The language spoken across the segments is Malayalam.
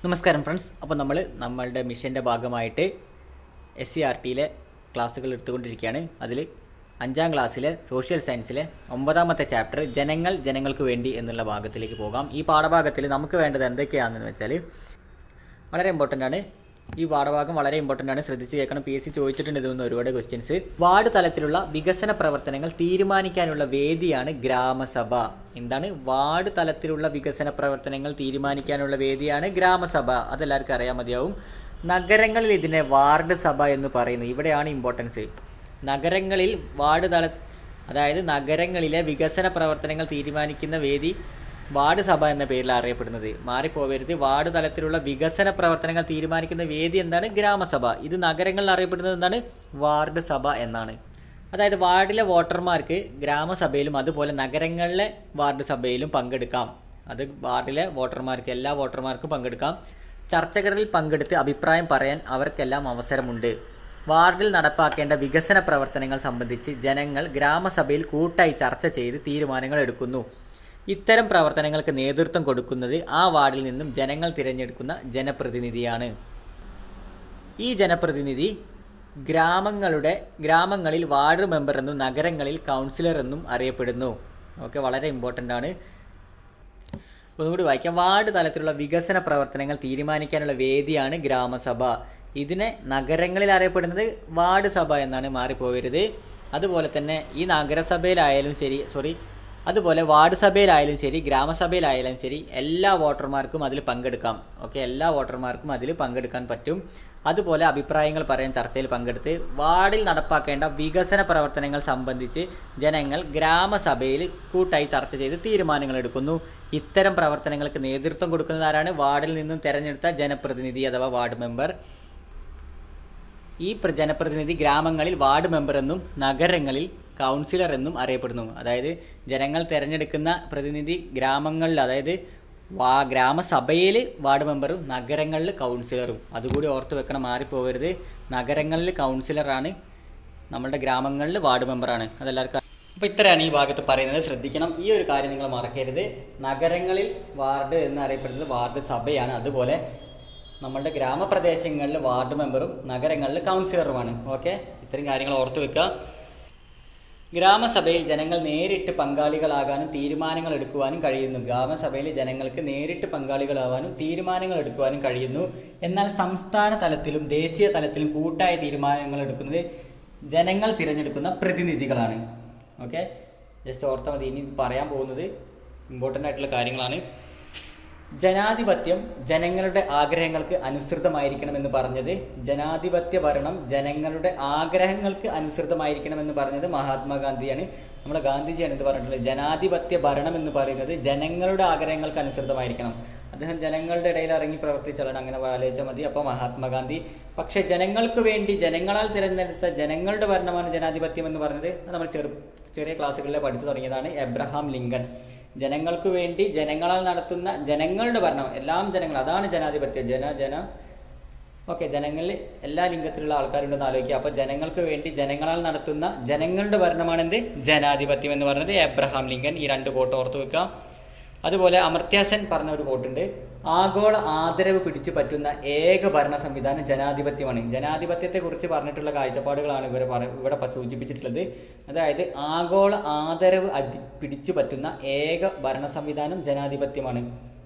നമസ്കാരം ഫ്രണ്ട്സ് അപ്പോൾ നമ്മൾ നമ്മളുടെ മിഷൻ്റെ ഭാഗമായിട്ട് എസ് സി ആർ ടിയിലെ ക്ലാസ്സുകൾ എടുത്തുകൊണ്ടിരിക്കുകയാണ് അതിൽ അഞ്ചാം ക്ലാസ്സിലെ സോഷ്യൽ സയൻസിലെ ഒമ്പതാമത്തെ ചാപ്റ്റർ ജനങ്ങൾ ജനങ്ങൾക്ക് വേണ്ടി എന്നുള്ള ഭാഗത്തിലേക്ക് പോകാം ഈ പാഠഭാഗത്തിൽ നമുക്ക് വേണ്ടത് എന്തൊക്കെയാണെന്ന് വെച്ചാൽ വളരെ ഇമ്പോർട്ടൻ്റ് ആണ് ഈ പാഠഭാഗം വളരെ ഇമ്പോർട്ടൻ്റ് ആണ് ശ്രദ്ധിച്ച് കേൾക്കണം പി എസ് സി ചോദിച്ചിട്ടുണ്ട് ഇതൊന്നും ഒരുപാട് ക്വസ്റ്റ്യൻസ് വാർഡ് തലത്തിലുള്ള വികസന പ്രവർത്തനങ്ങൾ തീരുമാനിക്കാനുള്ള വേദിയാണ് ഗ്രാമസഭ എന്താണ് വാർഡ് തലത്തിലുള്ള വികസന പ്രവർത്തനങ്ങൾ തീരുമാനിക്കാനുള്ള വേദിയാണ് ഗ്രാമസഭ അതെല്ലാവർക്കും അറിയാൻ മതിയാവും നഗരങ്ങളിൽ ഇതിനെ വാർഡ് സഭ എന്ന് പറയുന്നു ഇവിടെയാണ് ഇമ്പോർട്ടൻസ് നഗരങ്ങളിൽ വാർഡ് തല അതായത് നഗരങ്ങളിലെ വികസന പ്രവർത്തനങ്ങൾ തീരുമാനിക്കുന്ന വേദി വാർഡ് സഭ എന്ന പേരിൽ അറിയപ്പെടുന്നത് മാറിപ്പോവരുത് വാർഡ് തലത്തിലുള്ള വികസന പ്രവർത്തനങ്ങൾ തീരുമാനിക്കുന്ന വേദി എന്താണ് ഗ്രാമസഭ ഇത് നഗരങ്ങളിൽ അറിയപ്പെടുന്നത് എന്താണ് വാർഡ് സഭ എന്നാണ് അതായത് വാർഡിലെ വോട്ടർമാർക്ക് ഗ്രാമസഭയിലും അതുപോലെ നഗരങ്ങളിലെ വാർഡ് സഭയിലും പങ്കെടുക്കാം അത് വാർഡിലെ വോട്ടർമാർക്ക് എല്ലാ വോട്ടർമാർക്കും പങ്കെടുക്കാം ചർച്ചകളിൽ പങ്കെടുത്ത് അഭിപ്രായം പറയാൻ അവർക്കെല്ലാം അവസരമുണ്ട് വാർഡിൽ നടപ്പാക്കേണ്ട വികസന പ്രവർത്തനങ്ങൾ സംബന്ധിച്ച് ജനങ്ങൾ ഗ്രാമസഭയിൽ കൂട്ടായി ചർച്ച ചെയ്ത് തീരുമാനങ്ങൾ എടുക്കുന്നു ഇത്തരം പ്രവർത്തനങ്ങൾക്ക് നേതൃത്വം കൊടുക്കുന്നത് ആ വാർഡിൽ നിന്നും ജനങ്ങൾ തിരഞ്ഞെടുക്കുന്ന ജനപ്രതിനിധിയാണ് ഈ ജനപ്രതിനിധി ഗ്രാമങ്ങളുടെ ഗ്രാമങ്ങളിൽ വാർഡ് മെമ്പർ എന്നും നഗരങ്ങളിൽ കൗൺസിലർ എന്നും അറിയപ്പെടുന്നു ഓക്കെ വളരെ ഇമ്പോർട്ടൻ്റ് ആണ് ഒന്നുകൂടി വായിക്കാം വാർഡ് തലത്തിലുള്ള വികസന പ്രവർത്തനങ്ങൾ തീരുമാനിക്കാനുള്ള വേദിയാണ് ഗ്രാമസഭ ഇതിനെ നഗരങ്ങളിൽ അറിയപ്പെടുന്നത് വാർഡ് സഭ എന്നാണ് മാറിപ്പോവരുത് അതുപോലെ തന്നെ ഈ നഗരസഭയിലായാലും ശരി സോറി അതുപോലെ വാർഡ് സഭയിലായാലും ശരി ഗ്രാമസഭയിലായാലും ശരി എല്ലാ വോട്ടർമാർക്കും അതിൽ പങ്കെടുക്കാം ഓക്കെ എല്ലാ വോട്ടർമാർക്കും അതിൽ പങ്കെടുക്കാൻ പറ്റും അതുപോലെ അഭിപ്രായങ്ങൾ പറയാൻ ചർച്ചയിൽ പങ്കെടുത്ത് വാർഡിൽ നടപ്പാക്കേണ്ട വികസന പ്രവർത്തനങ്ങൾ സംബന്ധിച്ച് ജനങ്ങൾ ഗ്രാമസഭയിൽ കൂട്ടായി ചർച്ച ചെയ്ത് തീരുമാനങ്ങൾ എടുക്കുന്നു ഇത്തരം പ്രവർത്തനങ്ങൾക്ക് നേതൃത്വം കൊടുക്കുന്നത് ആരാണ് വാർഡിൽ നിന്നും തെരഞ്ഞെടുത്ത ജനപ്രതിനിധി അഥവാ വാർഡ് മെമ്പർ ഈ പ്ര- ജനപ്രതിനിധി ഗ്രാമങ്ങളിൽ വാർഡ് മെമ്പർ എന്നും നഗരങ്ങളിൽ കൗൺസിലർ എന്നും അറിയപ്പെടുന്നു അതായത് ജനങ്ങൾ തിരഞ്ഞെടുക്കുന്ന പ്രതിനിധി ഗ്രാമങ്ങളിൽ അതായത് വാ ഗ്രാമസഭയിൽ വാർഡ് മെമ്പറും നഗരങ്ങളിൽ കൗൺസിലറും അതുകൂടി ഓർത്ത് വെക്കണം മാറിപ്പോകരുത് നഗരങ്ങളിൽ കൗൺസിലറാണ് നമ്മുടെ ഗ്രാമങ്ങളിൽ വാർഡ് മെമ്പറാണ് അതെല്ലാവർക്കും അപ്പോൾ ഇത്രയാണ് ഈ ഭാഗത്ത് പറയുന്നത് ശ്രദ്ധിക്കണം ഈ ഒരു കാര്യം നിങ്ങൾ മറക്കരുത് നഗരങ്ങളിൽ വാർഡ് എന്നറിയപ്പെടുന്നത് വാർഡ് സഭയാണ് അതുപോലെ നമ്മുടെ ഗ്രാമപ്രദേശങ്ങളിൽ വാർഡ് മെമ്പറും നഗരങ്ങളിൽ കൗൺസിലറുമാണ് ഓക്കെ ഇത്രയും കാര്യങ്ങൾ ഓർത്ത് വെക്കുക ഗ്രാമസഭയിൽ ജനങ്ങൾ നേരിട്ട് പങ്കാളികളാകാനും തീരുമാനങ്ങൾ എടുക്കുവാനും കഴിയുന്നു ഗ്രാമസഭയിൽ ജനങ്ങൾക്ക് നേരിട്ട് പങ്കാളികളാവാനും തീരുമാനങ്ങൾ എടുക്കുവാനും കഴിയുന്നു എന്നാൽ സംസ്ഥാന തലത്തിലും ദേശീയ തലത്തിലും കൂട്ടായ തീരുമാനങ്ങൾ എടുക്കുന്നത് ജനങ്ങൾ തിരഞ്ഞെടുക്കുന്ന പ്രതിനിധികളാണ് ഓക്കെ ജസ്റ്റ് ഓർത്താൽ മതി ഇനി പറയാൻ പോകുന്നത് ഇമ്പോർട്ടൻ്റ് ആയിട്ടുള്ള കാര്യങ്ങളാണ് ജനാധിപത്യം ജനങ്ങളുടെ ആഗ്രഹങ്ങൾക്ക് അനുസൃതമായിരിക്കണമെന്ന് പറഞ്ഞത് ജനാധിപത്യ ഭരണം ജനങ്ങളുടെ ആഗ്രഹങ്ങൾക്ക് അനുസൃതമായിരിക്കണമെന്ന് പറഞ്ഞത് മഹാത്മാഗാന്ധിയാണ് നമ്മുടെ ഗാന്ധിജിയാണ് എന്ത് പറഞ്ഞിട്ടുള്ളത് ജനാധിപത്യ ഭരണം എന്ന് പറയുന്നത് ജനങ്ങളുടെ ആഗ്രഹങ്ങൾക്ക് അനുസൃതമായിരിക്കണം അദ്ദേഹം ജനങ്ങളുടെ ഇടയിൽ ഇറങ്ങി പ്രവർത്തിച്ചാലാണ് അങ്ങനെ ആലോചിച്ചാൽ മതി അപ്പോൾ മഹാത്മാഗാന്ധി പക്ഷേ ജനങ്ങൾക്ക് വേണ്ടി ജനങ്ങളാൽ തിരഞ്ഞെടുത്ത ജനങ്ങളുടെ ഭരണമാണ് ജനാധിപത്യം എന്ന് പറഞ്ഞത് അത് നമ്മൾ ചെറു ചെറിയ ക്ലാസ്സുകളിൽ പഠിച്ചു തുടങ്ങിയതാണ് എബ്രഹാം ലിങ്കൺ ജനങ്ങൾക്ക് വേണ്ടി ജനങ്ങളാൽ നടത്തുന്ന ജനങ്ങളുടെ ഭരണം എല്ലാം ജനങ്ങൾ അതാണ് ജനാധിപത്യം ജന ജന ഓക്കെ ജനങ്ങളിൽ എല്ലാ ലിംഗത്തിലുള്ള ആൾക്കാരുണ്ടെന്ന് ആലോചിക്കുക അപ്പോൾ ജനങ്ങൾക്ക് വേണ്ടി ജനങ്ങളാൽ നടത്തുന്ന ജനങ്ങളുടെ ഭരണമാണ് എന്ത് ജനാധിപത്യം എന്ന് പറയുന്നത് എബ്രഹാം ലിങ്കൻ ഈ രണ്ട് കോട്ട് ഓർത്ത് വെക്കാം അതുപോലെ അമർത്യാസൻ പറഞ്ഞ ഒരു കോട്ടുണ്ട് ആഗോള ആദരവ് പിടിച്ചു പറ്റുന്ന ഏക ഭരണ സംവിധാനം ജനാധിപത്യമാണ് ജനാധിപത്യത്തെ കുറിച്ച് പറഞ്ഞിട്ടുള്ള കാഴ്ചപ്പാടുകളാണ് ഇവരെ പറ ഇവിടെ പ- സൂചിപ്പിച്ചിട്ടുള്ളത് അതായത് ആഗോള ആദരവ് അടി പിടിച്ചു പറ്റുന്ന ഏക ഭരണ സംവിധാനം ജനാധിപത്യമാണ്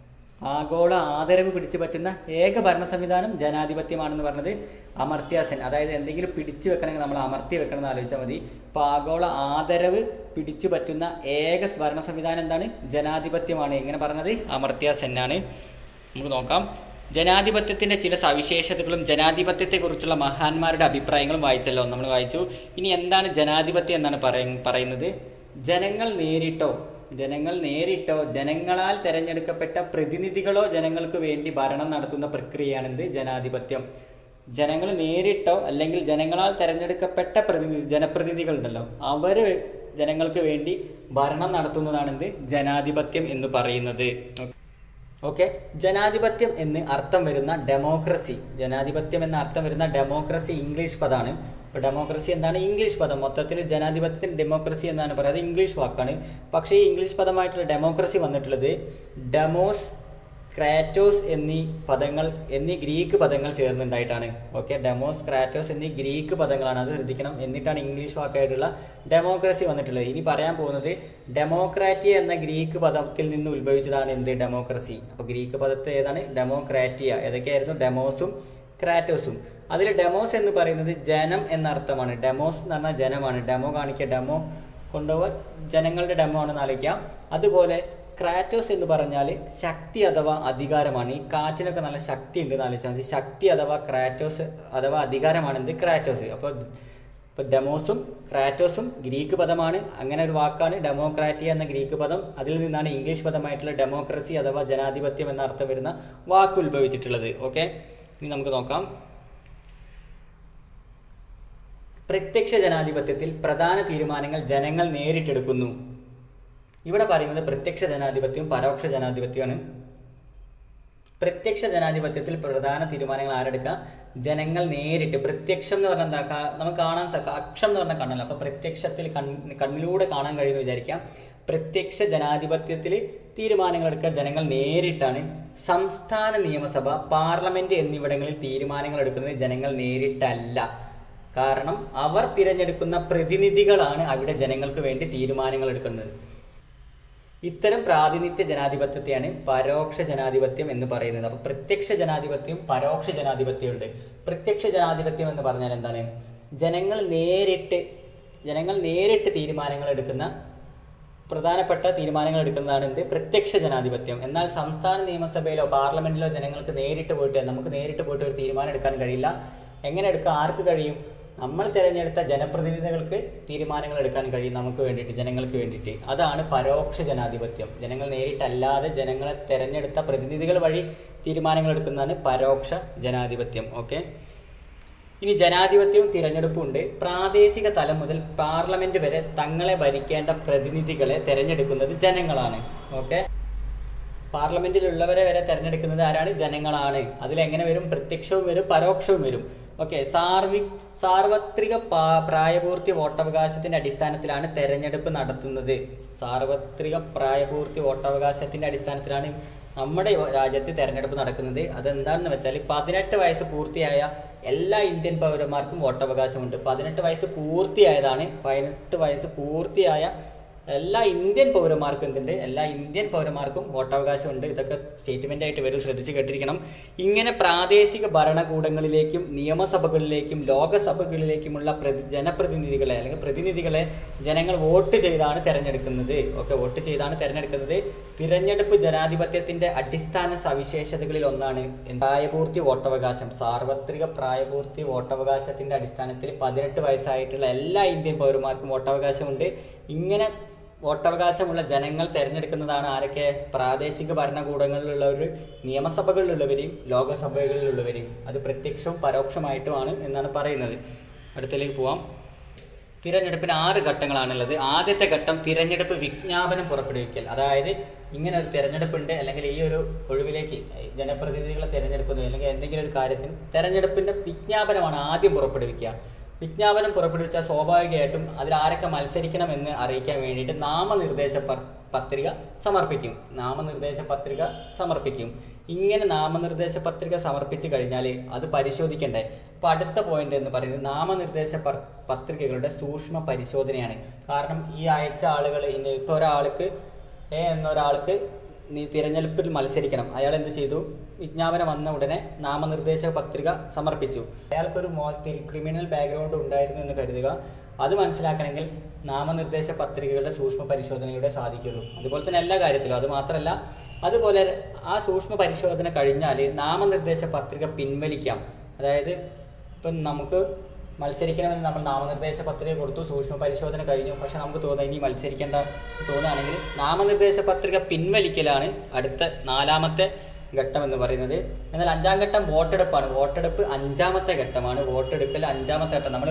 ആഗോള ആദരവ് പിടിച്ചു പറ്റുന്ന ഏക ഭരണ സംവിധാനം ജനാധിപത്യമാണെന്ന് പറഞ്ഞത് അമർത്യാസൻ അതായത് എന്തെങ്കിലും പിടിച്ചു വെക്കണമെങ്കിൽ നമ്മൾ അമർത്തി വെക്കണം എന്ന് ആലോചിച്ചാൽ മതി അപ്പോൾ ആഗോള ആദരവ് പിടിച്ചു പറ്റുന്ന ഏക ഭരണ സംവിധാനം എന്താണ് ജനാധിപത്യമാണ് എങ്ങനെ പറഞ്ഞത് അമർത്യാസെന്നാണ് നമുക്ക് നോക്കാം ജനാധിപത്യത്തിൻ്റെ ചില സവിശേഷതകളും ജനാധിപത്യത്തെക്കുറിച്ചുള്ള മഹാന്മാരുടെ അഭിപ്രായങ്ങളും വായിച്ചല്ലോ നമ്മൾ വായിച്ചു ഇനി എന്താണ് ജനാധിപത്യം എന്നാണ് പറയ- പറയുന്നത് ജനങ്ങൾ നേരിട്ടോ ജനങ്ങൾ നേരിട്ടോ ജനങ്ങളാൽ തിരഞ്ഞെടുക്കപ്പെട്ട പ്രതിനിധികളോ ജനങ്ങൾക്ക് വേണ്ടി ഭരണം നടത്തുന്ന പ്രക്രിയയാണെന്ത് ജനാധിപത്യം ജനങ്ങൾ നേരിട്ടോ അല്ലെങ്കിൽ ജനങ്ങളാൽ തിരഞ്ഞെടുക്കപ്പെട്ട പ്രതിനിധി ജനപ്രതിനിധികളുണ്ടല്ലോ അവർ ജനങ്ങൾക്ക് വേണ്ടി ഭരണം നടത്തുന്നതാണെന്ത് ജനാധിപത്യം എന്ന് പറയുന്നത് ഓക്കെ ജനാധിപത്യം എന്ന് അർത്ഥം വരുന്ന ഡെമോക്രസി ജനാധിപത്യം എന്ന അർത്ഥം വരുന്ന ഡെമോക്രസി ഇംഗ്ലീഷ് പദമാണ് ഇപ്പോൾ ഡെമോക്രസി എന്താണ് ഇംഗ്ലീഷ് പദം മൊത്തത്തിൽ ജനാധിപത്യത്തിന് ഡെമോക്രസി എന്നാണ് പറയുന്നത് ഇംഗ്ലീഷ് വാക്കാണ് പക്ഷേ ഈ ഇംഗ്ലീഷ് പദമായിട്ടുള്ള ഡെമോക്രസി വന്നിട്ടുള്ളത് ഡെമോസ് ക്രാറ്റോസ് എന്നീ പദങ്ങൾ എന്നീ ഗ്രീക്ക് പദങ്ങൾ ചേർന്നുണ്ടായിട്ടാണ് ഓക്കെ ഡെമോസ് ക്രാറ്റോസ് എന്നീ ഗ്രീക്ക് പദങ്ങളാണ് അത് ശ്രദ്ധിക്കണം എന്നിട്ടാണ് ഇംഗ്ലീഷ് വാക്കായിട്ടുള്ള ഡെമോക്രസി വന്നിട്ടുള്ളത് ഇനി പറയാൻ പോകുന്നത് ഡെമോക്രാറ്റിയ എന്ന ഗ്രീക്ക് പദത്തിൽ നിന്ന് ഉത്ഭവിച്ചതാണ് എന്ത് ഡെമോക്രസി അപ്പോൾ ഗ്രീക്ക് പദത്തെ ഏതാണ് ഡെമോക്രാറ്റിയ ഏതൊക്കെയായിരുന്നു ഡെമോസും ക്രാറ്റോസും അതിൽ ഡെമോസ് എന്ന് പറയുന്നത് ജനം എന്ന അർത്ഥമാണ് ഡെമോസ് എന്ന് പറഞ്ഞാൽ ജനമാണ് ഡെമോ കാണിക്കുക ഡെമോ കൊണ്ടുപോകാൻ ജനങ്ങളുടെ ഡെമോ ആണെന്ന് ആലോചിക്കാം അതുപോലെ ക്രാറ്റോസ് എന്ന് പറഞ്ഞാൽ ശക്തി അഥവാ അധികാരമാണ് ഈ കാറ്റിനൊക്കെ നല്ല ശക്തി ഉണ്ട് എന്ന് ആലോചിച്ചാൽ മതി ശക്തി അഥവാ ക്രാറ്റോസ് അഥവാ അധികാരമാണ് എന്ത് ക്രാറ്റോസ് അപ്പോൾ ഇപ്പോൾ ഡെമോസും ക്രാറ്റോസും ഗ്രീക്ക് പദമാണ് അങ്ങനെ ഒരു വാക്കാണ് ഡെമോക്രാറ്റിയ എന്ന ഗ്രീക്ക് പദം അതിൽ നിന്നാണ് ഇംഗ്ലീഷ് പദമായിട്ടുള്ള ഡെമോക്രസി അഥവാ ജനാധിപത്യം എന്ന അർത്ഥം വരുന്ന വാക്ക് ഉത്ഭവിച്ചിട്ടുള്ളത് ഓക്കെ ഇനി നമുക്ക് നോക്കാം പ്രത്യക്ഷ ജനാധിപത്യത്തിൽ പ്രധാന തീരുമാനങ്ങൾ ജനങ്ങൾ നേരിട്ടെടുക്കുന്നു ഇവിടെ പറയുന്നത് പ്രത്യക്ഷ ജനാധിപത്യവും പരോക്ഷ ജനാധിപത്യമാണ് പ്രത്യക്ഷ ജനാധിപത്യത്തിൽ പ്രധാന തീരുമാനങ്ങൾ ആരെടുക്കുക ജനങ്ങൾ നേരിട്ട് പ്രത്യക്ഷം എന്ന് പറഞ്ഞാൽ എന്താ കാ- നമുക്ക് കാണാൻ സാ അക്ഷം എന്ന് പറഞ്ഞാൽ കണ്ണല്ല അപ്പൊ പ്രത്യക്ഷത്തിൽ കൺ കണ്ണിലൂടെ കാണാൻ കഴിയുമെന്ന് വിചാരിക്കാം പ്രത്യക്ഷ ജനാധിപത്യത്തിൽ തീരുമാനങ്ങൾ എടുക്കുക ജനങ്ങൾ നേരിട്ടാണ് സംസ്ഥാന നിയമസഭ പാർലമെന്റ് എന്നിവിടങ്ങളിൽ തീരുമാനങ്ങൾ എടുക്കുന്നത് ജനങ്ങൾ നേരിട്ടല്ല കാരണം അവർ തിരഞ്ഞെടുക്കുന്ന പ്രതിനിധികളാണ് അവിടെ ജനങ്ങൾക്ക് വേണ്ടി തീരുമാനങ്ങൾ എടുക്കുന്നത് ഇത്തരം പ്രാതിനിധ്യ ജനാധിപത്യത്തെയാണ് പരോക്ഷ ജനാധിപത്യം എന്ന് പറയുന്നത് അപ്പൊ പ്രത്യക്ഷ ജനാധിപത്യവും പരോക്ഷ ജനാധിപത്യവും ഉണ്ട് പ്രത്യക്ഷ ജനാധിപത്യം എന്ന് പറഞ്ഞാൽ എന്താണ് ജനങ്ങൾ നേരിട്ട് ജനങ്ങൾ നേരിട്ട് തീരുമാനങ്ങൾ എടുക്കുന്ന പ്രധാനപ്പെട്ട തീരുമാനങ്ങൾ എടുക്കുന്നതാണ് എന്ത് പ്രത്യക്ഷ ജനാധിപത്യം എന്നാൽ സംസ്ഥാന നിയമസഭയിലോ പാർലമെന്റിലോ ജനങ്ങൾക്ക് നേരിട്ട് പോയിട്ട് നമുക്ക് നേരിട്ട് പോയിട്ട് ഒരു തീരുമാനം എടുക്കാൻ കഴിയില്ല എങ്ങനെ എടുക്കാം ആർക്ക് കഴിയും നമ്മൾ തിരഞ്ഞെടുത്ത ജനപ്രതിനിധികൾക്ക് തീരുമാനങ്ങൾ എടുക്കാൻ കഴിയും നമുക്ക് വേണ്ടിയിട്ട് ജനങ്ങൾക്ക് വേണ്ടിയിട്ട് അതാണ് പരോക്ഷ ജനാധിപത്യം ജനങ്ങൾ നേരിട്ടല്ലാതെ ജനങ്ങളെ തിരഞ്ഞെടുത്ത പ്രതിനിധികൾ വഴി തീരുമാനങ്ങൾ എടുക്കുന്നതാണ് പരോക്ഷ ജനാധിപത്യം ഓക്കെ ഇനി ജനാധിപത്യവും തിരഞ്ഞെടുപ്പും ഉണ്ട് പ്രാദേശിക തലം മുതൽ പാർലമെന്റ് വരെ തങ്ങളെ ഭരിക്കേണ്ട പ്രതിനിധികളെ തിരഞ്ഞെടുക്കുന്നത് ജനങ്ങളാണ് ഓക്കെ പാർലമെന്റിലുള്ളവരെ വരെ തിരഞ്ഞെടുക്കുന്നത് ആരാണ് ജനങ്ങളാണ് അതിലെങ്ങനെ വരും പ്രത്യക്ഷവും വരും പരോക്ഷവും വരും ഓക്കെ സാർവി സാർവത്രിക പാ- പ്രായപൂർത്തി വോട്ടവകാശത്തിന്റെ അടിസ്ഥാനത്തിലാണ് തെരഞ്ഞെടുപ്പ് നടത്തുന്നത് സാർവത്രിക പ്രായപൂർത്തി വോട്ടവകാശത്തിന്റെ അടിസ്ഥാനത്തിലാണ് നമ്മുടെ രാജ്യത്ത് തെരഞ്ഞെടുപ്പ് നടക്കുന്നത് അതെന്താണെന്ന് വെച്ചാൽ പതിനെട്ട് വയസ്സ് പൂർത്തിയായ എല്ലാ ഇന്ത്യൻ പൗരന്മാർക്കും വോട്ടവകാശമുണ്ട് പതിനെട്ട് വയസ്സ് പൂർത്തിയായതാണ് പതിനെട്ട് വയസ്സ് പൂർത്തിയായ എല്ലാ ഇന്ത്യൻ പൗരന്മാർക്കും എന്തുണ്ട് എല്ലാ ഇന്ത്യൻ പൗരന്മാർക്കും വോട്ടവകാശമുണ്ട് ഇതൊക്കെ സ്റ്റേറ്റ്മെന്റ് ആയിട്ട് വരും ശ്രദ്ധിച്ച് കേട്ടിരിക്കണം ഇങ്ങനെ പ്രാദേശിക ഭരണകൂടങ്ങളിലേക്കും നിയമസഭകളിലേക്കും ലോകസഭകളിലേക്കുമുള്ള പ്രതി ജനപ്രതിനിധികളെ അല്ലെങ്കിൽ പ്രതിനിധികളെ ജനങ്ങൾ വോട്ട് ചെയ്താണ് തിരഞ്ഞെടുക്കുന്നത് ഓക്കെ വോട്ട് ചെയ്താണ് തിരഞ്ഞെടുക്കുന്നത് തിരഞ്ഞെടുപ്പ് ജനാധിപത്യത്തിന്റെ അടിസ്ഥാന സവിശേഷതകളിൽ ഒന്നാണ് പ്രായപൂർത്തി വോട്ടവകാശം സാർവത്രിക പ്രായപൂർത്തി വോട്ടവകാശത്തിന്റെ അടിസ്ഥാനത്തിൽ പതിനെട്ട് വയസ്സായിട്ടുള്ള എല്ലാ ഇന്ത്യൻ പൗരന്മാർക്കും വോട്ടവകാശമുണ്ട് ഇങ്ങനെ വോട്ടവകാശമുള്ള ജനങ്ങൾ തിരഞ്ഞെടുക്കുന്നതാണ് ആരൊക്കെ പ്രാദേശിക ഭരണകൂടങ്ങളിലുള്ളവർ നിയമസഭകളിലുള്ളവരെയും ലോകസഭകളിലുള്ളവരെയും അത് പ്രത്യക്ഷവും പരോക്ഷമായിട്ടുമാണ് എന്നാണ് പറയുന്നത് അടുത്തലേക്ക് പോവാം തിരഞ്ഞെടുപ്പിന് ആറ് ഘട്ടങ്ങളാണുള്ളത് ആദ്യത്തെ ഘട്ടം തിരഞ്ഞെടുപ്പ് വിജ്ഞാപനം പുറപ്പെടുവിക്കൽ അതായത് ഇങ്ങനെ ഒരു തിരഞ്ഞെടുപ്പുണ്ട് അല്ലെങ്കിൽ ഈ ഒരു ഒഴിവിലേക്ക് ജനപ്രതിനിധികളെ തിരഞ്ഞെടുക്കുന്നു അല്ലെങ്കിൽ എന്തെങ്കിലും ഒരു കാര്യത്തിന് തിരഞ്ഞെടുപ്പിന്റെ വിജ്ഞാപനമാണ് ആദ്യം പുറപ്പെടുവിക്കുക വിജ്ഞാപനം പുറപ്പെടുവിച്ചാൽ സ്വാഭാവികമായിട്ടും അതിൽ ആരൊക്കെ മത്സരിക്കണമെന്ന് അറിയിക്കാൻ വേണ്ടിയിട്ട് നാമനിർദ്ദേശ പ- പത്രിക സമർപ്പിക്കും നാമനിർദ്ദേശ പത്രിക സമർപ്പിക്കും ഇങ്ങനെ നാമനിർദ്ദേശ പത്രിക സമർപ്പിച്ചു കഴിഞ്ഞാൽ അത് പരിശോധിക്കണ്ടേ അപ്പോൾ അടുത്ത പോയിന്റ് എന്ന് പറയുന്നത് നാമനിർദ്ദേശ പ- പത്രികകളുടെ സൂക്ഷ്മ പരിശോധനയാണ് കാരണം ഈ അയച്ച ആളുകൾ ഇപ്പോൾ ഒരാൾക്ക് എ എന്നൊരാൾക്ക് നീ തിരഞ്ഞെടുപ്പിൽ മത്സരിക്കണം അയാൾ എന്ത് ചെയ്തു വിജ്ഞാപനം വന്ന ഉടനെ നാമനിർദ്ദേശ പത്രിക സമർപ്പിച്ചു അയാൾക്കൊരു മോശ ക്രിമിനൽ ബാക്ക്ഗ്രൗണ്ട് ഉണ്ടായിരുന്നു എന്ന് കരുതുക അത് മനസ്സിലാക്കണമെങ്കിൽ നാമനിർദ്ദേശ പത്രികകളുടെ സൂക്ഷ്മ പരിശോധനയുടെ സാധിക്കുള്ളൂ അതുപോലെ തന്നെ എല്ലാ കാര്യത്തിലും അത് മാത്രമല്ല അതുപോലെ ആ സൂക്ഷ്മ പരിശോധന കഴിഞ്ഞാൽ നാമനിർദ്ദേശ പത്രിക പിൻവലിക്കാം അതായത് ഇപ്പം നമുക്ക് മത്സരിക്കണമെന്ന് നമ്മൾ നാമനിർദ്ദേശ പത്രിക കൊടുത്തു സൂക്ഷ്മ പരിശോധന കഴിഞ്ഞു പക്ഷെ നമുക്ക് തോന്നുക ഇനി മത്സരിക്കേണ്ട തോന്നുകയാണെങ്കിൽ നാമനിർദ്ദേശ പത്രിക പിൻവലിക്കലാണ് അടുത്ത നാലാമത്തെ ഘട്ടം എന്ന് പറയുന്നത് എന്നാൽ അഞ്ചാം ഘട്ടം വോട്ടെടുപ്പാണ് വോട്ടെടുപ്പ് അഞ്ചാമത്തെ ഘട്ടമാണ് വോട്ടെടുക്കൽ അഞ്ചാമത്തെ ഘട്ടം നമ്മൾ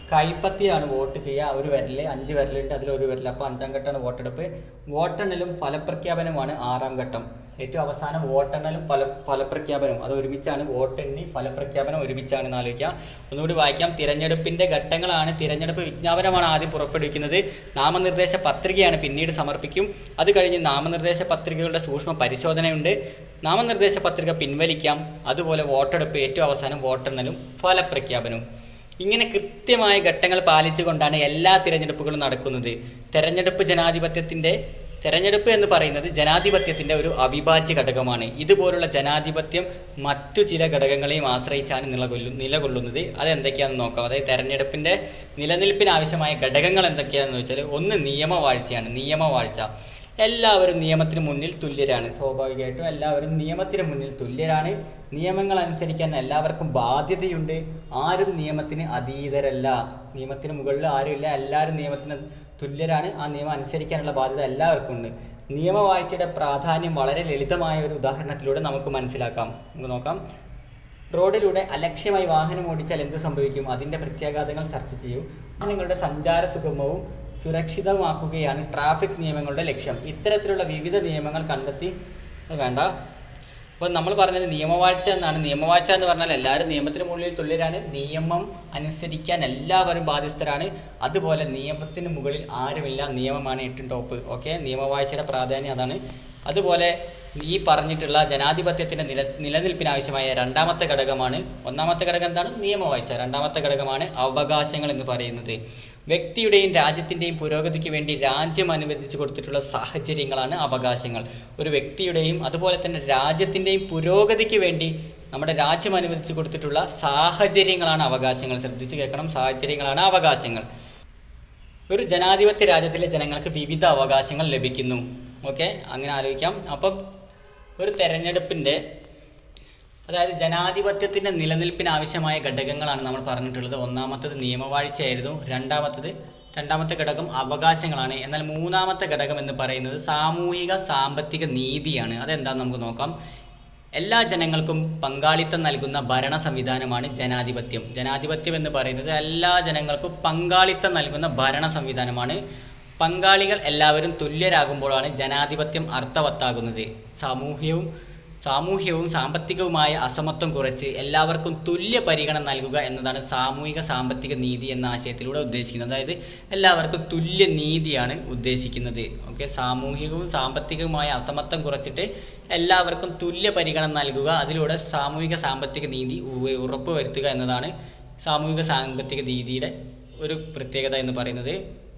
കൈപ്പത്തിയാണ് വോട്ട് ചെയ്യുക ഒരു വിരൽ അഞ്ച് വിരലുണ്ട് അതിലൊരു വിരൽ അപ്പോൾ അഞ്ചാം ഘട്ടമാണ് വോട്ടെടുപ്പ് വോട്ടെണ്ണലും ഫലപ്രഖ്യാപനമാണ് ആറാം ഘട്ടം ഏറ്റവും അവസാനം വോട്ടെണ്ണലും ഫല ഫലപ്രഖ്യാപനവും അത് ഒരുമിച്ചാണ് വോട്ടെണ്ണി ഫലപ്രഖ്യാപനം ഒരുമിച്ചാണ് ആലോചിക്കുക ഒന്നുകൂടി വായിക്കാം തിരഞ്ഞെടുപ്പിന്റെ ഘട്ടങ്ങളാണ് തിരഞ്ഞെടുപ്പ് വിജ്ഞാപനമാണ് ആദ്യം പുറപ്പെടുവിക്കുന്നത് നാമനിർദ്ദേശ പത്രികയാണ് പിന്നീട് സമർപ്പിക്കും അത് കഴിഞ്ഞ് നാമനിർദ്ദേശ പത്രികകളുടെ സൂക്ഷ്മ പരിശോധനയുണ്ട് നാമനിർദ്ദേശ പത്രിക പിൻവലിക്കാം അതുപോലെ വോട്ടെടുപ്പ് ഏറ്റവും അവസാനം വോട്ടെണ്ണലും ഫലപ്രഖ്യാപനവും ഇങ്ങനെ കൃത്യമായ ഘട്ടങ്ങൾ പാലിച്ചുകൊണ്ടാണ് എല്ലാ തിരഞ്ഞെടുപ്പുകളും നടക്കുന്നത് തെരഞ്ഞെടുപ്പ് ജനാധിപത്യത്തിന്റെ തെരഞ്ഞെടുപ്പ് എന്ന് പറയുന്നത് ജനാധിപത്യത്തിന്റെ ഒരു അവിഭാജ്യ ഘടകമാണ് ഇതുപോലുള്ള ജനാധിപത്യം മറ്റു ചില ഘടകങ്ങളെയും ആശ്രയിച്ചാണ് നിലകൊല്ലു നിലകൊള്ളുന്നത് അതെന്തൊക്കെയാണെന്ന് നോക്കാം അതായത് തെരഞ്ഞെടുപ്പിന്റെ നിലനിൽപ്പിന് ആവശ്യമായ ഘടകങ്ങൾ എന്തൊക്കെയാണെന്ന് വെച്ചാൽ ഒന്ന് നിയമവാഴ്ചയാണ് നിയമവാഴ്ച എല്ലാവരും നിയമത്തിന് മുന്നിൽ തുല്യരാണ് സ്വാഭാവികമായിട്ടും എല്ലാവരും നിയമത്തിന് മുന്നിൽ തുല്യരാണ് നിയമങ്ങൾ അനുസരിക്കാൻ എല്ലാവർക്കും ബാധ്യതയുണ്ട് ആരും നിയമത്തിന് അതീതരല്ല നിയമത്തിന് മുകളിൽ ആരുമില്ല എല്ലാവരും നിയമത്തിന് തുല്യരാണ് ആ നിയമം അനുസരിക്കാനുള്ള ബാധ്യത എല്ലാവർക്കും ഉണ്ട് നിയമവാഴ്ചയുടെ പ്രാധാന്യം വളരെ ലളിതമായ ഒരു ഉദാഹരണത്തിലൂടെ നമുക്ക് മനസ്സിലാക്കാം നമുക്ക് നോക്കാം റോഡിലൂടെ അലക്ഷ്യമായി വാഹനം ഓടിച്ചാൽ എന്ത് സംഭവിക്കും അതിന്റെ പ്രത്യാഘാതങ്ങൾ ചർച്ച ചെയ്യും വാഹനങ്ങളുടെ സഞ്ചാര സുഗമവും സുരക്ഷിതമാക്കുകയാണ് ട്രാഫിക് നിയമങ്ങളുടെ ലക്ഷ്യം ഇത്തരത്തിലുള്ള വിവിധ നിയമങ്ങൾ കണ്ടെത്തി അത് വേണ്ട അപ്പോൾ നമ്മൾ പറഞ്ഞത് നിയമവാഴ്ച എന്നാണ് നിയമവാഴ്ച എന്ന് പറഞ്ഞാൽ എല്ലാവരും നിയമത്തിന് മുകളിൽ തുല്യരാണ് നിയമം അനുസരിക്കാൻ എല്ലാവരും ബാധ്യസ്ഥരാണ് അതുപോലെ നിയമത്തിന് മുകളിൽ ആരുമില്ല നിയമമാണ് ഏറ്റവും ടോപ്പ് ഓക്കെ നിയമവാഴ്ചയുടെ പ്രാധാന്യം അതാണ് അതുപോലെ ഈ പറഞ്ഞിട്ടുള്ള ജനാധിപത്യത്തിന്റെ നില നിലനിൽപ്പിനാവശ്യമായ രണ്ടാമത്തെ ഘടകമാണ് ഒന്നാമത്തെ ഘടകം എന്താണ് നിയമവാഴ്ച രണ്ടാമത്തെ ഘടകമാണ് അവകാശങ്ങൾ എന്ന് പറയുന്നത് വ്യക്തിയുടെയും രാജ്യത്തിൻ്റെയും പുരോഗതിക്ക് വേണ്ടി രാജ്യം അനുവദിച്ചു കൊടുത്തിട്ടുള്ള സാഹചര്യങ്ങളാണ് അവകാശങ്ങൾ ഒരു വ്യക്തിയുടെയും അതുപോലെ തന്നെ രാജ്യത്തിൻ്റെയും പുരോഗതിക്ക് വേണ്ടി നമ്മുടെ രാജ്യം അനുവദിച്ചു കൊടുത്തിട്ടുള്ള സാഹചര്യങ്ങളാണ് അവകാശങ്ങൾ ശ്രദ്ധിച്ചു കേൾക്കണം സാഹചര്യങ്ങളാണ് അവകാശങ്ങൾ ഒരു ജനാധിപത്യ രാജ്യത്തിലെ ജനങ്ങൾക്ക് വിവിധ അവകാശങ്ങൾ ലഭിക്കുന്നു ഓക്കെ അങ്ങനെ ആലോചിക്കാം അപ്പം ഒരു തെരഞ്ഞെടുപ്പിൻ്റെ അതായത് ജനാധിപത്യത്തിൻ്റെ നിലനിൽപ്പിന് ആവശ്യമായ ഘടകങ്ങളാണ് നമ്മൾ പറഞ്ഞിട്ടുള്ളത് ഒന്നാമത്തത് നിയമവാഴ്ചയായിരുന്നു രണ്ടാമത്തത് രണ്ടാമത്തെ ഘടകം അവകാശങ്ങളാണ് എന്നാൽ മൂന്നാമത്തെ ഘടകം എന്ന് പറയുന്നത് സാമൂഹിക സാമ്പത്തിക നീതിയാണ് അതെന്താണെന്ന് നമുക്ക് നോക്കാം എല്ലാ ജനങ്ങൾക്കും പങ്കാളിത്തം നൽകുന്ന ഭരണ സംവിധാനമാണ് ജനാധിപത്യം ജനാധിപത്യം എന്ന് പറയുന്നത് എല്ലാ ജനങ്ങൾക്കും പങ്കാളിത്തം നൽകുന്ന ഭരണ സംവിധാനമാണ് പങ്കാളികൾ എല്ലാവരും തുല്യരാകുമ്പോഴാണ് ജനാധിപത്യം അർത്ഥവത്താകുന്നത് സാമൂഹ്യവും സാമൂഹ്യവും സാമ്പത്തികവുമായ അസമത്വം കുറച്ച് എല്ലാവർക്കും തുല്യ പരിഗണന നൽകുക എന്നതാണ് സാമൂഹിക സാമ്പത്തിക നീതി എന്ന ആശയത്തിലൂടെ ഉദ്ദേശിക്കുന്നത് അതായത് എല്ലാവർക്കും തുല്യ നീതിയാണ് ഉദ്ദേശിക്കുന്നത് ഓക്കെ സാമൂഹികവും സാമ്പത്തികവുമായ അസമത്വം കുറച്ചിട്ട് എല്ലാവർക്കും തുല്യ പരിഗണന നൽകുക അതിലൂടെ സാമൂഹിക സാമ്പത്തിക നീതി ഉ- ഉറപ്പുവരുത്തുക എന്നതാണ് സാമൂഹിക സാമ്പത്തിക നീതിയുടെ ഒരു പ്രത്യേകത എന്ന് പറയുന്നത്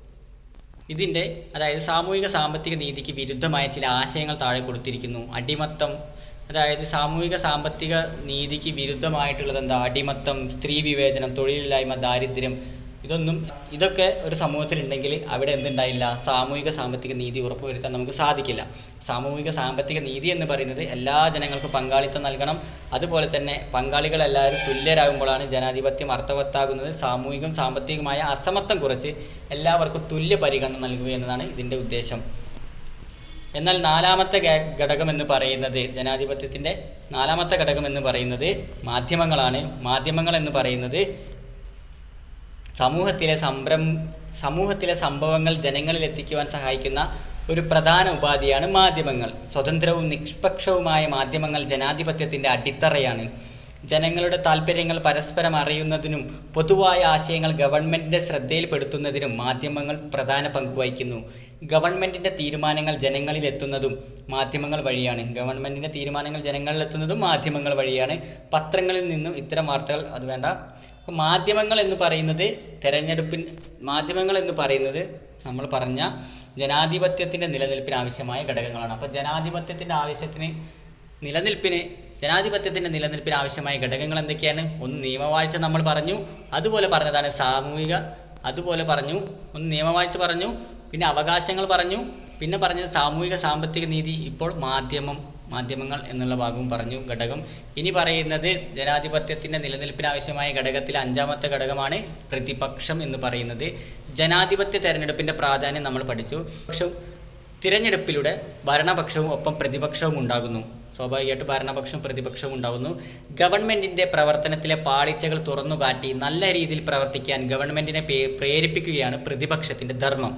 ഇതിൻ്റെ അതായത് സാമൂഹിക സാമ്പത്തിക നീതിക്ക് വിരുദ്ധമായ ചില ആശയങ്ങൾ താഴെ കൊടുത്തിരിക്കുന്നു അടിമത്തം അതായത് സാമൂഹിക സാമ്പത്തിക നീതിക്ക് വിരുദ്ധമായിട്ടുള്ളത് എന്താ അടിമത്തം സ്ത്രീ വിവേചനം തൊഴിലില്ലായ്മ ദാരിദ്ര്യം ഇതൊന്നും ഇതൊക്കെ ഒരു സമൂഹത്തിലുണ്ടെങ്കിൽ അവിടെ എന്തുണ്ടായില്ല സാമൂഹിക സാമ്പത്തിക നീതി ഉറപ്പുവരുത്താൻ നമുക്ക് സാധിക്കില്ല സാമൂഹിക സാമ്പത്തിക നീതി എന്ന് പറയുന്നത് എല്ലാ ജനങ്ങൾക്കും പങ്കാളിത്തം നൽകണം അതുപോലെ തന്നെ പങ്കാളികൾ എല്ലാവരും തുല്യരാകുമ്പോഴാണ് ജനാധിപത്യം അർത്ഥവത്താകുന്നത് സാമൂഹികം സാമ്പത്തികമായ അസമത്വം കുറച്ച് എല്ലാവർക്കും തുല്യ പരിഗണന നൽകുക എന്നതാണ് ഇതിൻ്റെ ഉദ്ദേശം എന്നാൽ നാലാമത്തെ ഘ- ഘടകം എന്ന് പറയുന്നത് ജനാധിപത്യത്തിൻ്റെ നാലാമത്തെ ഘടകം എന്ന് പറയുന്നത് മാധ്യമങ്ങളാണ് മാധ്യമങ്ങൾ എന്ന് പറയുന്നത് സമൂഹത്തിലെ സംരം സമൂഹത്തിലെ സംഭവങ്ങൾ ജനങ്ങളിൽ എത്തിക്കുവാൻ സഹായിക്കുന്ന ഒരു പ്രധാന ഉപാധിയാണ് മാധ്യമങ്ങൾ സ്വതന്ത്രവും നിഷ്പക്ഷവുമായ മാധ്യമങ്ങൾ ജനാധിപത്യത്തിൻ്റെ അടിത്തറയാണ് ജനങ്ങളുടെ താല്പര്യങ്ങൾ പരസ്പരം അറിയുന്നതിനും പൊതുവായ ആശയങ്ങൾ ഗവൺമെന്റിന്റെ ശ്രദ്ധയിൽപ്പെടുത്തുന്നതിനും മാധ്യമങ്ങൾ പ്രധാന പങ്ക് വഹിക്കുന്നു ഗവൺമെന്റിന്റെ തീരുമാനങ്ങൾ ജനങ്ങളിൽ എത്തുന്നതും മാധ്യമങ്ങൾ വഴിയാണ് ഗവൺമെന്റിന്റെ തീരുമാനങ്ങൾ ജനങ്ങളിൽ എത്തുന്നതും മാധ്യമങ്ങൾ വഴിയാണ് പത്രങ്ങളിൽ നിന്നും ഇത്തരം വാർത്തകൾ അത് വേണ്ട അപ്പോൾ മാധ്യമങ്ങൾ എന്ന് പറയുന്നത് തെരഞ്ഞെടുപ്പിൻ മാധ്യമങ്ങൾ എന്ന് പറയുന്നത് നമ്മൾ പറഞ്ഞ ജനാധിപത്യത്തിൻ്റെ നിലനിൽപ്പിന് ആവശ്യമായ ഘടകങ്ങളാണ് അപ്പോൾ ജനാധിപത്യത്തിൻ്റെ ആവശ്യത്തിന് നിലനിൽപ്പിന് ജനാധിപത്യത്തിൻ്റെ നിലനിൽപ്പിന് ആവശ്യമായ ഘടകങ്ങൾ എന്തൊക്കെയാണ് ഒന്ന് നിയമവാഴ്ച നമ്മൾ പറഞ്ഞു അതുപോലെ പറഞ്ഞതാണ് സാമൂഹിക അതുപോലെ പറഞ്ഞു ഒന്ന് നിയമവാഴ്ച പറഞ്ഞു പിന്നെ അവകാശങ്ങൾ പറഞ്ഞു പിന്നെ പറഞ്ഞത് സാമൂഹിക സാമ്പത്തിക നീതി ഇപ്പോൾ മാധ്യമം മാധ്യമങ്ങൾ എന്നുള്ള ഭാഗവും പറഞ്ഞു ഘടകം ഇനി പറയുന്നത് ജനാധിപത്യത്തിൻ്റെ നിലനിൽപ്പിന് ആവശ്യമായ ഘടകത്തിൽ അഞ്ചാമത്തെ ഘടകമാണ് പ്രതിപക്ഷം എന്ന് പറയുന്നത് ജനാധിപത്യ തെരഞ്ഞെടുപ്പിൻ്റെ പ്രാധാന്യം നമ്മൾ പഠിച്ചു പക്ഷവും തിരഞ്ഞെടുപ്പിലൂടെ ഭരണപക്ഷവും ഒപ്പം പ്രതിപക്ഷവും ഉണ്ടാകുന്നു സ്വാഭാവികമായിട്ട് ഭരണപക്ഷവും പ്രതിപക്ഷവും ഉണ്ടാവുന്നു ഗവൺമെന്റിന്റെ പ്രവർത്തനത്തിലെ പാളിച്ചകൾ തുറന്നുകാട്ടി നല്ല രീതിയിൽ പ്രവർത്തിക്കാൻ ഗവൺമെന്റിനെ പേ- പ്രേരിപ്പിക്കുകയാണ് പ്രതിപക്ഷത്തിന്റെ ധർമ്മം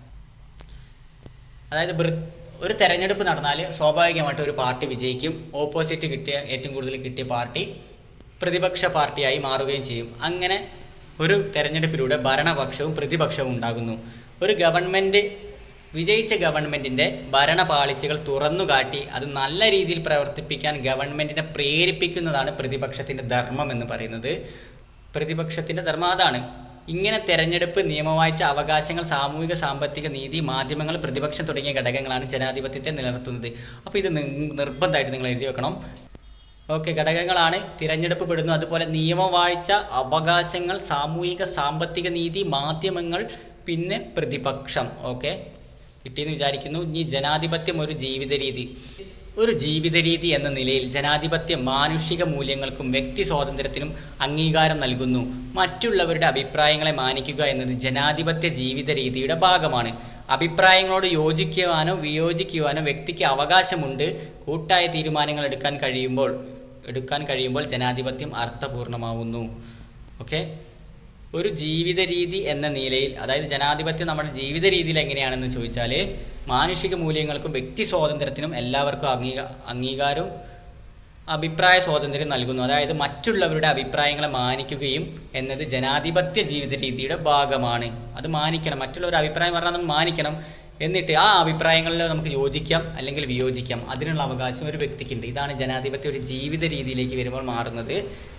അതായത് വൃ- ഒരു തെരഞ്ഞെടുപ്പ് നടന്നാൽ സ്വാഭാവികമായിട്ട് ഒരു പാർട്ടി വിജയിക്കും ഓപ്പോസിറ്റ് കിട്ടിയ ഏറ്റവും കൂടുതൽ കിട്ടിയ പാർട്ടി പ്രതിപക്ഷ പാർട്ടിയായി മാറുകയും ചെയ്യും അങ്ങനെ ഒരു തെരഞ്ഞെടുപ്പിലൂടെ ഭരണപക്ഷവും പ്രതിപക്ഷവും ഉണ്ടാകുന്നു ഒരു ഗവൺമെൻറ് വിജയിച്ച ഗവൺമെൻറ്റിൻ്റെ ഭരണപാളിച്ചകൾ തുറന്നുകാട്ടി അത് നല്ല രീതിയിൽ പ്രവർത്തിപ്പിക്കാൻ ഗവൺമെൻറ്റിനെ പ്രേരിപ്പിക്കുന്നതാണ് പ്രതിപക്ഷത്തിൻ്റെ ധർമ്മം എന്ന് പറയുന്നത് പ്രതിപക്ഷത്തിൻ്റെ ധർമ്മം അതാണ് ഇങ്ങനെ തെരഞ്ഞെടുപ്പ് നിയമവാഴ്ച അവകാശങ്ങൾ സാമൂഹിക സാമ്പത്തിക നീതി മാധ്യമങ്ങൾ പ്രതിപക്ഷം തുടങ്ങിയ ഘടകങ്ങളാണ് ജനാധിപത്യത്തെ നിലനിർത്തുന്നത് അപ്പോൾ ഇത് നി- നിർബന്ധമായിട്ട് നിങ്ങൾ എഴുതി വെക്കണം ഓക്കെ ഘടകങ്ങളാണ് തിരഞ്ഞെടുപ്പ് പെടുന്നു അതുപോലെ നിയമവാഴ്ച അവകാശങ്ങൾ സാമൂഹിക സാമ്പത്തിക നീതി മാധ്യമങ്ങൾ പിന്നെ പ്രതിപക്ഷം ഓക്കെ കിട്ടിയെന്ന് വിചാരിക്കുന്നു ഇനി ജനാധിപത്യം ഒരു ജീവിത രീതി ഒരു ജീവിത രീതി എന്ന നിലയിൽ ജനാധിപത്യം മാനുഷിക മൂല്യങ്ങൾക്കും വ്യക്തി സ്വാതന്ത്ര്യത്തിനും അംഗീകാരം നൽകുന്നു മറ്റുള്ളവരുടെ അഭിപ്രായങ്ങളെ മാനിക്കുക എന്നത് ജനാധിപത്യ ജീവിത രീതിയുടെ ഭാഗമാണ് അഭിപ്രായങ്ങളോട് യോജിക്കുവാനോ വിയോജിക്കുവാനോ വ്യക്തിക്ക് അവകാശമുണ്ട് കൂട്ടായ തീരുമാനങ്ങൾ എടുക്കാൻ കഴിയുമ്പോൾ എടുക്കാൻ കഴിയുമ്പോൾ ജനാധിപത്യം അർത്ഥപൂർണമാവുന്നു ഓക്കെ ഒരു ജീവിത രീതി എന്ന നിലയിൽ അതായത് ജനാധിപത്യം നമ്മുടെ ജീവിത രീതിയിൽ എങ്ങനെയാണെന്ന് ചോദിച്ചാൽ മാനുഷിക മൂല്യങ്ങൾക്കും വ്യക്തി സ്വാതന്ത്ര്യത്തിനും എല്ലാവർക്കും അംഗീകാ അംഗീകാരവും അഭിപ്രായ സ്വാതന്ത്ര്യം നൽകുന്നു അതായത് മറ്റുള്ളവരുടെ അഭിപ്രായങ്ങളെ മാനിക്കുകയും എന്നത് ജനാധിപത്യ ജീവിത രീതിയുടെ ഭാഗമാണ് അത് മാനിക്കണം മറ്റുള്ളവരുടെ അഭിപ്രായം പറഞ്ഞാൽ നമ്മൾ മാനിക്കണം എന്നിട്ട് ആ അഭിപ്രായങ്ങളിൽ നമുക്ക് യോജിക്കാം അല്ലെങ്കിൽ വിയോജിക്കാം അതിനുള്ള അവകാശം ഒരു വ്യക്തിക്കുണ്ട് ഇതാണ് ജനാധിപത്യം ഒരു ജീവിത രീതിയിലേക്ക് വരുമ്പോൾ മാറുന്നത്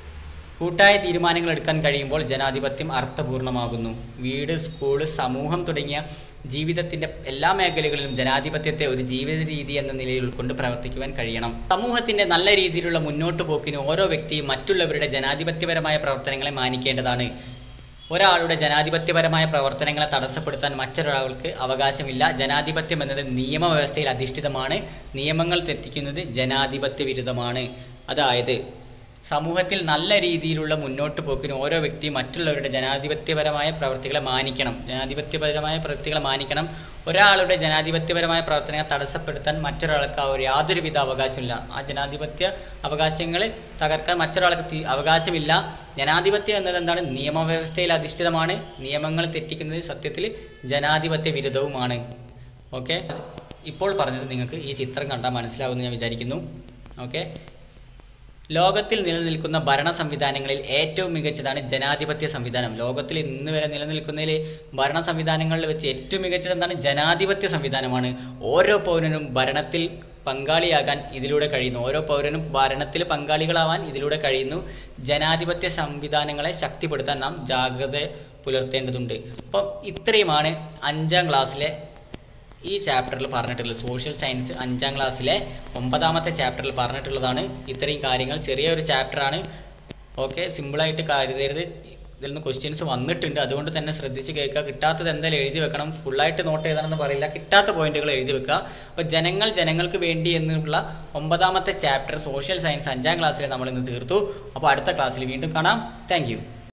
കൂട്ടായ തീരുമാനങ്ങൾ എടുക്കാൻ കഴിയുമ്പോൾ ജനാധിപത്യം അർത്ഥപൂർണ്ണമാകുന്നു വീട് സ്കൂള് സമൂഹം തുടങ്ങിയ ജീവിതത്തിന്റെ എല്ലാ മേഖലകളിലും ജനാധിപത്യത്തെ ഒരു ജീവിത രീതി എന്ന നിലയിൽ ഉൾക്കൊണ്ട് പ്രവർത്തിക്കുവാൻ കഴിയണം സമൂഹത്തിന്റെ നല്ല രീതിയിലുള്ള മുന്നോട്ട് പോക്കിന് ഓരോ വ്യക്തിയും മറ്റുള്ളവരുടെ ജനാധിപത്യപരമായ പ്രവർത്തനങ്ങളെ മാനിക്കേണ്ടതാണ് ഒരാളുടെ ജനാധിപത്യപരമായ പ്രവർത്തനങ്ങളെ തടസ്സപ്പെടുത്താൻ മറ്റൊരാൾക്ക് അവകാശമില്ല ജനാധിപത്യം എന്നത് നിയമവ്യവസ്ഥയിൽ അധിഷ്ഠിതമാണ് നിയമങ്ങൾ തെറ്റിക്കുന്നത് ജനാധിപത്യ വിരുദ്ധമാണ് അതായത് സമൂഹത്തിൽ നല്ല രീതിയിലുള്ള മുന്നോട്ട് പോക്കിന് ഓരോ വ്യക്തിയും മറ്റുള്ളവരുടെ ജനാധിപത്യപരമായ പ്രവൃത്തികളെ മാനിക്കണം ജനാധിപത്യപരമായ പ്രവൃത്തികളെ മാനിക്കണം ഒരാളുടെ ജനാധിപത്യപരമായ പ്രവർത്തനങ്ങൾ തടസ്സപ്പെടുത്താൻ മറ്റൊരാൾക്ക് ആ ഒരു യാതൊരുവിധ അവകാശമില്ല ആ ജനാധിപത്യ അവകാശങ്ങൾ തകർക്കാൻ മറ്റൊരാൾക്ക് തി- അവകാശമില്ല ജനാധിപത്യം എന്നത് എന്താണ് നിയമവ്യവസ്ഥയിൽ അധിഷ്ഠിതമാണ് നിയമങ്ങൾ തെറ്റിക്കുന്നത് സത്യത്തിൽ ജനാധിപത്യ വിരുദ്ധവുമാണ് ഓക്കെ ഇപ്പോൾ പറഞ്ഞത് നിങ്ങൾക്ക് ഈ ചിത്രം കണ്ടാൽ മനസ്സിലാവുമെന്ന് ഞാൻ വിചാരിക്കുന്നു ഓക്കെ ലോകത്തിൽ നിലനിൽക്കുന്ന ഭരണ സംവിധാനങ്ങളിൽ ഏറ്റവും മികച്ചതാണ് ജനാധിപത്യ സംവിധാനം ലോകത്തിൽ ഇന്ന് വരെ നിലനിൽക്കുന്നതിൽ ഭരണ സംവിധാനങ്ങളിൽ വെച്ച് ഏറ്റവും മികച്ചത് എന്താണ് ജനാധിപത്യ സംവിധാനമാണ് ഓരോ പൗരനും ഭരണത്തിൽ പങ്കാളിയാകാൻ ഇതിലൂടെ കഴിയുന്നു ഓരോ പൗരനും ഭരണത്തിൽ പങ്കാളികളാവാൻ ഇതിലൂടെ കഴിയുന്നു ജനാധിപത്യ സംവിധാനങ്ങളെ ശക്തിപ്പെടുത്താൻ നാം ജാഗ്രത പുലർത്തേണ്ടതുണ്ട് അപ്പം ഇത്രയുമാണ് അഞ്ചാം ക്ലാസ്സിലെ ഈ ചാപ്റ്ററിൽ പറഞ്ഞിട്ടുള്ളത് സോഷ്യൽ സയൻസ് അഞ്ചാം ക്ലാസ്സിലെ ഒമ്പതാമത്തെ ചാപ്റ്ററിൽ പറഞ്ഞിട്ടുള്ളതാണ് ഇത്രയും കാര്യങ്ങൾ ചെറിയൊരു ചാപ്റ്ററാണ് ഓക്കെ സിമ്പിളായിട്ട് കരുതരുത് ഇതിൽ നിന്ന് ക്വസ്റ്റ്യൻസ് വന്നിട്ടുണ്ട് അതുകൊണ്ട് തന്നെ ശ്രദ്ധിച്ച് കേൾക്കുക കിട്ടാത്തത് എന്തായാലും എഴുതി വെക്കണം ഫുള്ളായിട്ട് നോട്ട് ചെയ്താണെന്ന് പറയില്ല കിട്ടാത്ത പോയിന്റുകൾ എഴുതി വെക്കുക അപ്പോൾ ജനങ്ങൾ ജനങ്ങൾക്ക് വേണ്ടി എന്നുള്ള ഒമ്പതാമത്തെ ചാപ്റ്റർ സോഷ്യൽ സയൻസ് അഞ്ചാം ക്ലാസ്സിൽ നമ്മൾ ഇന്ന് തീർത്തു അപ്പോൾ അടുത്ത ക്ലാസ്സിൽ വീണ്ടും കാണാം താങ്ക്